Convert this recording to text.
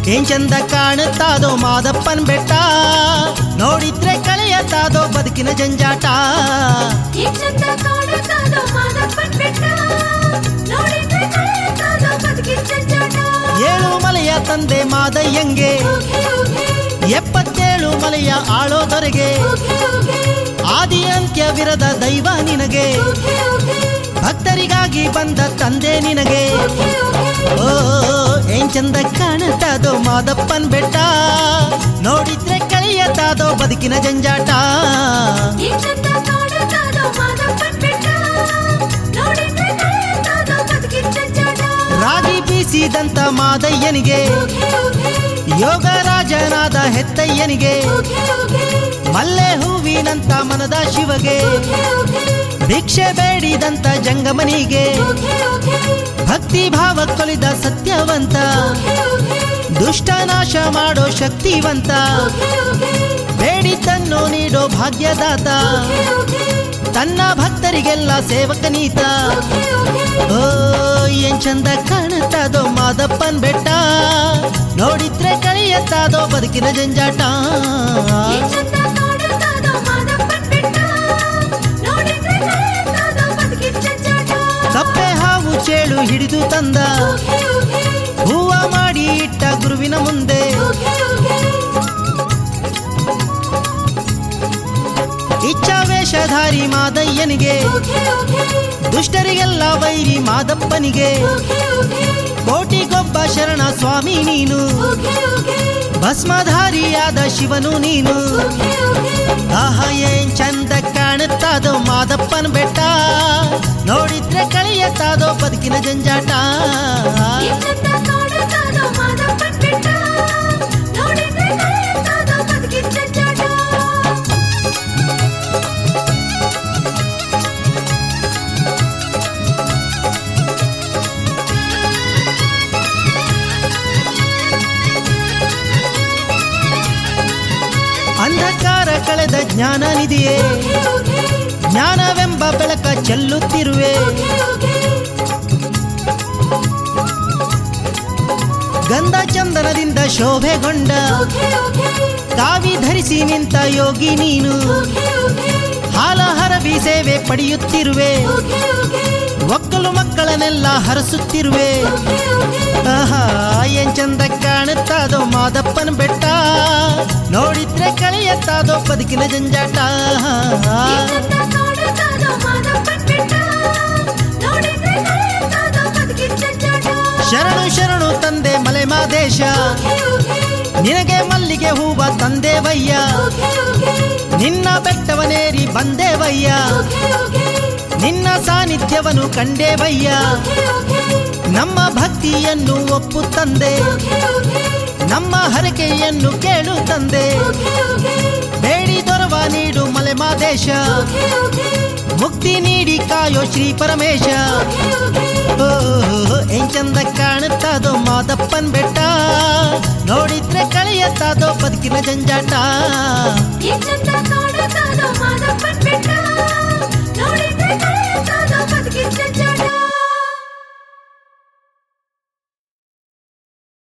ಏನ್ ಚಂದ ಕಾಣುತ್ತಾದೋ ಮಾದಪ್ಪನ್ ಬೆಟ್ಟ ನೋಡಿದ್ರೆ ಕಳೆಯತ್ತಾದೋ ಬದುಕಿನ ಜಂಜಾಟ ಈ ಚಂದ ಕಾಣುತ್ತಾದೋ ಮಾದಪ್ಪನ್ ಬೆಟ್ಟ ನೋಡಿದ್ರೆ ಕಳೆಯುತ್ತಾದೋ ಬದುಕಿನ ಜಂಜಾಟ ಏಳು ಮಲೆಯ ತಂದೆ ಮಾದಯ್ಯಂಗೆ ಹೋಗಿ ಹೋಗಿ ಎಪ್ಪತ್ತೇಳು ಮಲೆಯ ಆಳೋದೊರೆಗೆ ಹೋಗಿ ಹೋಗಿ ಆದಿ ಅಂತ್ಯವಿರದ ದೈವ ನಿನಗೆ ಹೋಗಿ ಹೋಗಿ ಭಕ್ತರಿಗಾಗಿ ಬಂದ ತಂದೆ ನಿನಗೆ ಹೋಗಿ ಹೋಗಿ ಓ ಏನ್ ಚಂದ ಕಾಣುತ್ತಾದೋ ಮಾದಪ್ಪನ್ ಬೆಟ್ಟ ನೋಡಿದ್ರೆ ಕಳೆಯತ್ತಾದೋ ಬದುಕಿನ ಜಂಜಾಟ ಈ ಚಂದ ಕಾಣುತ್ತಾದೋ ಮಾದಪ್ಪನ್ ಬೆಟ್ಟ ನೋಡಿದ್ರೆ ಕಳೆಯುತ್ತಾದೋ ಬದುಕಿನ ಜಂಜಾಟ ರಾಗಿ ಬೀಸಿದಂತ ಮಾದಯ್ಯನಿಗೆ ಹೋಗಿ ಹೋಗಿ ಯೋಗ ರಾಜನಾದ ಹೆತ್ತಯ್ಯನಿಗೆ ಹೋಗಿ ಹೋಗಿ ಮಲ್ಲೆ ಹೂವಿನಂತ ಮನದ ಶಿವಗೆ ಹೋಗಿ ಹೋಗಿ ಭಿಕ್ಷೆ ಬೇಡಿದಂತ ಜಂಗಮನಿಗೆ ಹೋಗಿ ಹೋಗಿ ಭಕ್ತಿ ಭಾವ ಕೊಲಿದ ಸತ್ಯವಂತ ಹೋಗಿ ಹೋಗಿ ದುಷ್ಟ ನಾಶ ಮಾಡೋ ಶಕ್ತಿವಂತ ಹೋಗಿ ಹೋಗಿ ಬೇಡಿದ್ದನ್ನು ನೀಡೋ ಭಾಗ್ಯದಾತ ಹೋಗಿ ಹೋಗಿ ತನ್ನ ಭಕ್ತರಿಗೆಲ್ಲ ಸೇವಕನೀತ ಹೋಗಿ ಹೋಗಿ ಓ ಏನ್ ಚಂದ ಕಾಣುತ್ತಾದೋ ಮಾದಪ್ಪನ್ ಬೆಟ್ಟ ನೋಡಿದ್ರೆ ಕಳೆಯತ್ತಾದೋ ಬದುಕಿನ ಜಂಜಾಟ ಈ ಚಂದ ಕಾಣುತ್ತಾದೋ ಮಾದಪ್ಪನ್ ಬೆಟ್ಟ ನೋಡಿದ್ರೆ ಕಳೆಯುತ್ತಾದೋ ಬದುಕಿನ ಜಂಜಾಟ ಕಪ್ಪೆ ಹಾವು ಚೇಳು ಹಿಡಿದು ತಂದ ಹೋಗಿ ಹೋಗಿ ಹೂವ ಮಾಡಿ ಇಟ್ಟ ಗುರುವಿನ ಮುಂದೆ ಹೋಗಿ ಹೋಗಿ ಇಚ್ಛಾವೇಷಧಾರಿ ಮಾದಯ್ಯನಿಗೆ ಹೋಗಿ ಹೋಗಿ ದುಷ್ಟರಿಗೆಲ್ಲ ವೈರಿ ಮಾದಪ್ಪನಿಗೆ ಹೋಗಿ ಹೋಗಿ ಕೋಟಿಗೊಬ್ಬ ಶರಣ ಸ್ವಾಮಿ ನೀನು ಹೋಗಿ ಹೋಗಿ ಭಸ್ಮಧಾರಿಯಾದ ಶಿವನು ನೀನು ಹೋಗಿ ಹೋಗಿ ಆಹ ಏನ್ ಚಂದ ಕಾಣುತ್ತಾದೋ ಮಾದಪ್ಪನ ಬೆಟ್ಟ ನೋಡಿದ್ರೆ ಕಳೆಯತ್ತಾದೋ ಬದುಕಿನ ಜಂಜಾಟ ಈ ಚಂದ ಕಾಣುತ್ತಾದೋ ಮಾದಪ್ಪನ್ ಬೆಟ್ಟ ನೋಡಿದ್ರೆ ಕಳೆಯುತ್ತಾದೋ ಬದುಕಿನ ಜಂಜಾಟ ಅಂಧಕಾರ ಕಳೆದ ಜ್ಞಾನ ನಿಧಿಯೇ ಹೋಗಿ ಹೋಗಿ ಜ್ಞಾನವೆಂಬ ಬೆಳಕ ಚೆಲ್ಲುತ್ತಿರುವೆ ಹೋಗಿ ಹೋಗಿ ಗಂಧ ಚಂದನದಿಂದ ಶೋಭೆಗೊಂಡ ಹೋಗಿ ಹೋಗಿ ಕಾವಿ ಧರಿಸಿ ನಿಂತ ಯೋಗಿ ನೀನು ಹೋಗಿ ಹೋಗಿ ಹಾಲ ಹರಬಿ ಸೇವೆ ಪಡೆಯುತ್ತಿರುವೆ ಹೋಗಿ ಹೋಗಿ ಒಕ್ಕಲು ಮಕ್ಕಳನ್ನೆಲ್ಲ ಹರಸುತ್ತಿರುವೆ ಹೋಗಿ ಹೋಗಿ ಆಹಾ ಏನ್ ಚಂದ ಕಾಣುತ್ತಾದೋ ಮಾದಪ್ಪನ ಬೆಟ್ಟ ನೋಡಿದ್ರೆ ಕಳೆಯತ್ತಾದೋ ಬದುಕಿನ ಜಂಜಾಟ ಈ ಚಂದ ಕಾಣುತ್ತಾದೋ ಮಾದಪ್ಪನ್ ಬೆಟ್ಟ ನೋಡಿದ್ರೆ ಕಳೆಯುತ್ತಾದೋ ಬದುಕಿನ ಜಂಜಾಟ ಶರಣು ಶರಣು ತಂದೆ ಮಲೆ ಮಾದೇಶ ಹೋಗಿ ಹೋಗಿ ನಿನಗೆ ಮಲ್ಲಿಗೆ ಹೂವ ತಂದೇವಯ್ಯ ಹೋಗಿ ಹೋಗಿ ನಿನ್ನ ಬೆಟ್ಟವನೇರಿ ಬಂದೇವಯ್ಯ ಹೋಗಿ ಹೋಗಿ ನಿನ್ನ ಸಾನ್ನಿಧ್ಯವನ್ನು ಕಂಡೇವಯ್ಯ ಹೋಗಿ ಹೋಗಿ ನಮ್ಮ ಭಕ್ತಿಯನ್ನು ಒಪ್ಪು ತಂದೆ ಹೋಗಿ ಹೋಗಿ ನಮ್ಮ ಹರಕೆಯನ್ನು ಕೇಳು ತಂದೆ ಹೋಗಿ ಹೋಗಿ ಬೇಡಿ ದೊರವ ನೀಡು ಮಲೆ ಮಾದೇಶ ಹೋಗಿ ಹೋಗಿ ಮುಕ್ತಿ ನೀಡಿ ಕಾಯೋ ಶ್ರೀ ಪರಮೇಶ ಹೋಗಿ ಹೋಗಿ ಓ ಏನ್ ಚಂದ ಕಾಣುತ್ತಾದೋ ಮಾದಪ್ಪನ್ ಬೆಟ್ಟ ನೋಡಿದ್ರೆ ಕಳೆಯತ್ತಾದೋ ಬದುಕಿನ ಜಂಜಾಟ ಈ ಚಂದ ಕಾಣುತ್ತಾದೋ ಮಾದಪ್ಪನ್ ಬೆಟ್ಟ